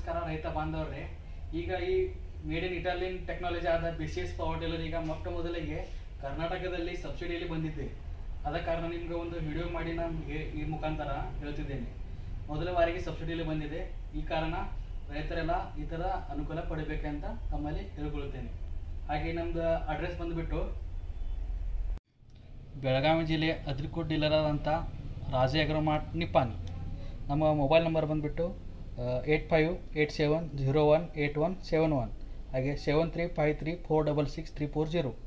ನಮಸ್ಕಾರ ರೈತ ಬಾಂಧವರೇ ಈಗ ಈ ಮೇಡ್ ಇನ್ ಇಟಾಲಿಯನ್ ಟೆಕ್ನಾಲಜಿ ಆದ B C S power tiller ಈಗ ಮೊಟ್ಟ ಮೊದಲಿಗೆ ಕರ್ನಾಟಕದಲ್ಲಿ ಸಬ್ಸಿಡಿಯಲ್ಲಿ ಬಂದಿದೆ ಆದ ಕಾರಣ ನಿಮ್ಗೆ ಒಂದು ವಿಡಿಯೋ ಮಾಡಿ ನಮಗೆ ಈ ಮುಖಾಂತರ ಹೇಳ್ತಿದ್ದೇನೆ ಮೊದಲ ಬಾರಿಗೆ ಸಬ್ಸಿಡಿಯಲ್ಲಿ ಬಂದಿದೆ ಈ ಕಾರಣ ರೈತರೆಲ್ಲ ಈ ಥರ ಅನುಕೂಲ ಪಡಿಬೇಕಂತ ತಮ್ಮಲ್ಲಿ ಹೇಳ್ಕೊಳ್ತೇನೆ ಹಾಗೆ ನಮ್ದು ಅಡ್ರೆಸ್ ಬಂದುಬಿಟ್ಟು ಬೆಳಗಾವಿ ಜಿಲ್ಲೆ ಅದ್ರಿಕೋಟ್ ಡೀಲರ್ ಆದಂಥ ರಾಜೇ ಅಗ್ರಮಾಟ್ ನಿಪ್ಪಾನಿ ನಮ್ಮ ಮೊಬೈಲ್ ನಂಬರ್ ಬಂದುಬಿಟ್ಟು eight five eight seven zero one eight one seven one ಹಾಗೆ seven three five three four double six three four zero